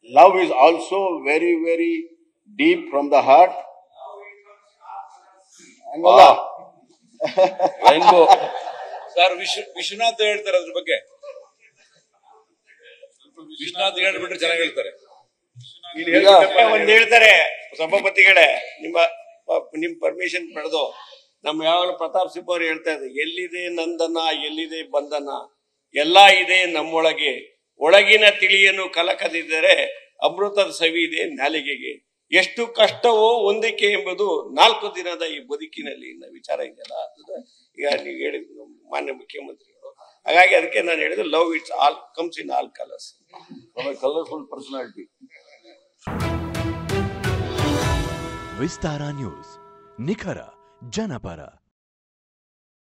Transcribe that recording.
Love is also very, very deep from the heart. ಹಂಗಲ್ಲ rainbow sir Vishwa Vishwanath ಹೇಳ್ತಾರೆ ಅದ್ರ ಬಗ್ಗೆ ವಿಶ್ವನಾಥ್ ಹೇಳ್ಬಿಟ್ರೆ ಚೆನ್ನಾಗಿ ಹೇಳ್ತಾರೆ ಒಂದ್ ಹೇಳ್ತಾರೆ ಸಭಾಪತಿಗಳೇ ನಿಮ್ಮ ನಿಮ್ ಪರ್ಮಿಷನ್ ಪಡೆದು ನಮ್ಮ ಯಾವಾಗಲೂ ಪ್ರತಾಪ್ ಸಿಂಹ ಅವರು ಹೇಳ್ತಾ ಇದ್ರು ಎಲ್ಲಿದೆ ನಂದನ ಎಲ್ಲಿದೆ ಬಂಧನ ಎಲ್ಲ ಇದೆ ನಮ್ಮೊಳಗೆ ಒಳಗಿನ ತಿಳಿಯನ್ನು ಕಲಕದಿದ್ದರೆ ಅಮೃತದ ಸವಿ ಇದೆ ನಾಲಿಗೆಗೆ ಎಷ್ಟು ಕಷ್ಟವೋ ಹೊಂದಿಕೆ ಎಂಬುದು ನಾಲ್ಕು ದಿನದ ಈ ಬದುಕಿನಲ್ಲಿ ಇನ್ನ ವಿಚಾರ ಇದೆಯಲ್ಲ ಅದು ಈಗ ನೀವು ಹೇಳಿದ್ರು ಮಾನ್ಯ ಮುಖ್ಯಮಂತ್ರಿಗಳು ಹಾಗಾಗಿ ಅದಕ್ಕೆ ನಾನು ಹೇಳಿದ್ದು love it's all comes in all colours colourful personality Vistara News ನಿಖರ ಜನಪರ